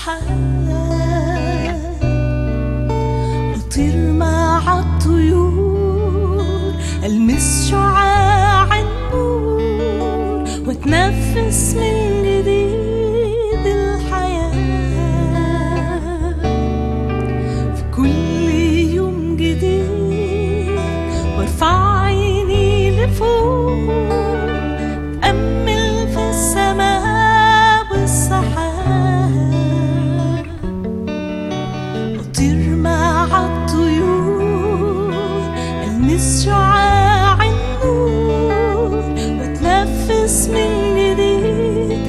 السحاب أطير مع الطيور ألمس شعاع النور وأتنفس من جديد الحياة في كل يوم جديد وارفع عيني لفوق أتأمل في السماء والسحاب أطير مع الطيور ألمس شعاع النور وأتنفس من جديد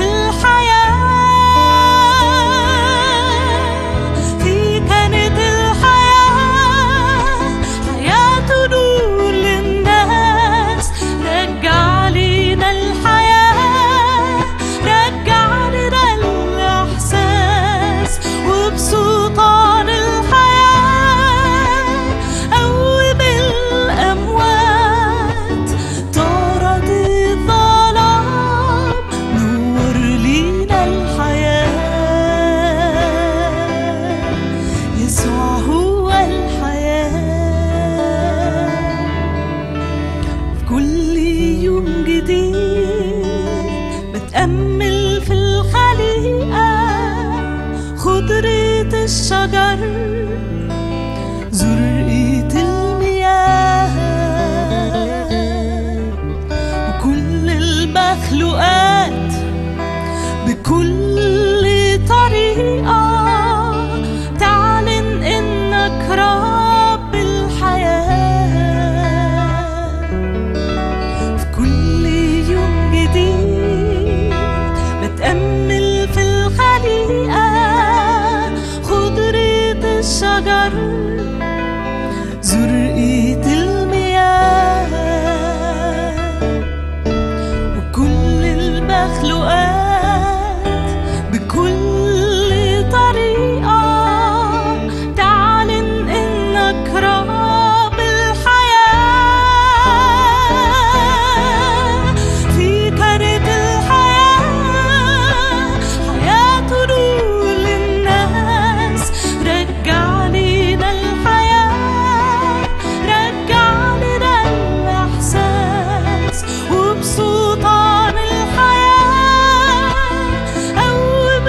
الحياة في كانت الحياة حياة نور للناس رجع لينا الحياة رجع لنا الإحساس وبسلطان الحياة قوم الأموات طرد الظلام نور لينا الحياة يسوع هو الحياة في كل يوم جديد بتأمل في الخليقة خضرة الشجر زرقة المياه وكل المخلوقات بكل طريقة تعلن إنك رب الحياة في كل يوم جديد بتأمل في الخليقة خضرة الشجر زرقة المياه وكل المخلوقات بكل طريقة تعلن إنك رب الحياة في كانت الحياة حياة نور للناس رجع لينا الحياة رجع لنا الإحساس وبسلطان الحياة قوم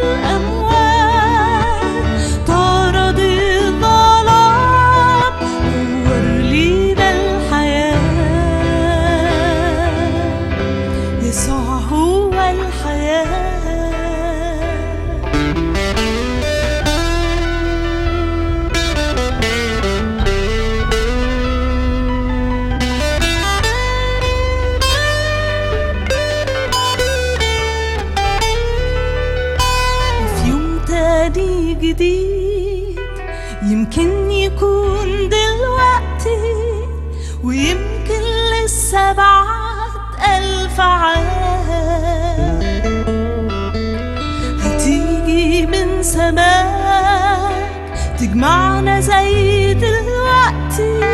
الأموات طرد الظلام نور لينا الحياة يسوع هو الحياة في يوم تاني جديد يمكن يكون دلوقتي ويمكن لسه بعد ألف عام هتيجي من سماك تجمعنا زي دلوقتي